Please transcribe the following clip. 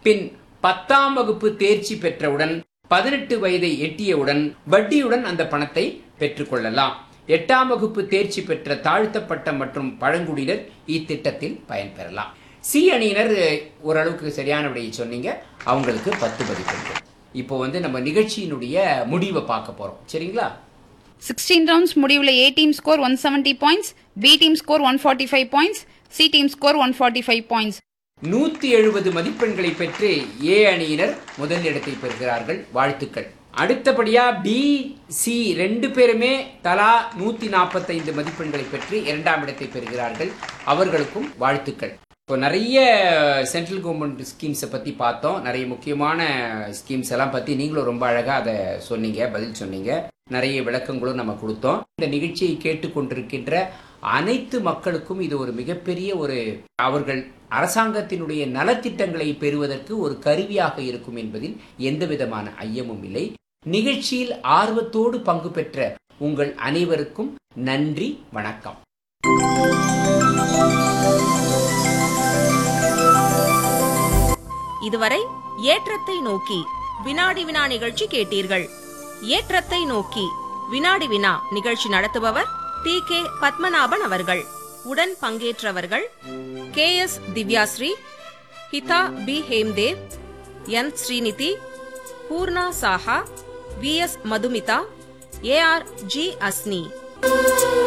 பின் பத்தாம் வகுப்பு தேர்ச்சி பெற்றவுடன் பதினெட்டு வயதை எட்டியவுடன் வட்டியுடன் அந்த பணத்தை பெற்றுக்கொள்ளலாம் எட்டாம் வகுப்பு தேர்ச்சி பெற்ற தாழ்த்தப்பட்ட மற்றும் பழங்குடியினர் இத்திட்டத்தில் பயன்பெறலாம் சி அணியினர் அஹ், ஓரளவுக்கு சரியான விடையை சொன்னீங்க அவங்களுக்கு பத்து மதிப்பெண்கள் இப்போ வந்து நம்ம நிகழ்ச்சியினுடைய முடிவை பார்க்க போறோம் சரிங்களா சிக்ஸ்டீன் ரவுண்ட்ஸ் முடிவில் A team score one seventy points B team score one forty five points C team score one forty five points நூத்தி எழுபது மதிப்பெண்களை பெற்று ஏ அணியினர் முதல் இடத்தை பெறுகிறார்கள் வாழ்த்துக்கள் அடுத்தபடியா பி சி ரெண்டு பேருமே தலா நூத்தி நாற்பத்தைந்து மதிப்பெண்களை பெற்று இரண்டாம் இடத்தை பெறுகிறார்கள் அவர்களுக்கும் வாழ்த்துக்கள் இப்போ நிறைய சென்ட்ரல் கவர்மெண்ட் ஸ்கீம்ஸை பற்றி பார்த்தோம் நிறைய முக்கியமான ஸ்கீம்ஸ் எல்லாம் பற்றி நீங்களும் ரொம்ப அழகாக அதை சொன்னீங்க பதில் சொன்னீங்க நிறைய விளக்கங்களும் நம்ம கொடுத்தோம் இந்த நிகழ்ச்சியை கேட்டுக்கொண்டிருக்கின்ற அனைத்து மக்களுக்கும் இது ஒரு மிகப்பெரிய ஒரு அவர்கள் அரசாங்கத்தினுடைய நலத்திட்டங்களை பெறுவதற்கு ஒரு கருவியாக இருக்கும் என்பதில் எந்த விதமான ஐயமும் இல்லை நிகழ்ச்சியில் ஆர்வத்தோடு பங்கு பெற்ற உங்கள் அனைவருக்கும் நன்றி வணக்கம் இதுவரை ஏற்றத்தை நோக்கி வினாடி வினா நிகழ்ச்சி கேட்டீர்கள் ஏற்றத்தை நோக்கி வினாடி வினா நிகழ்ச்சி நடத்துபவர் டி கே பத்மநாபன் அவர்கள் உடன் பங்கேற்றவர்கள் K S Divyashree Hitha P Hemdev N Srinidhi Poorna Saha V S Madhumitha A R G அஸ்னி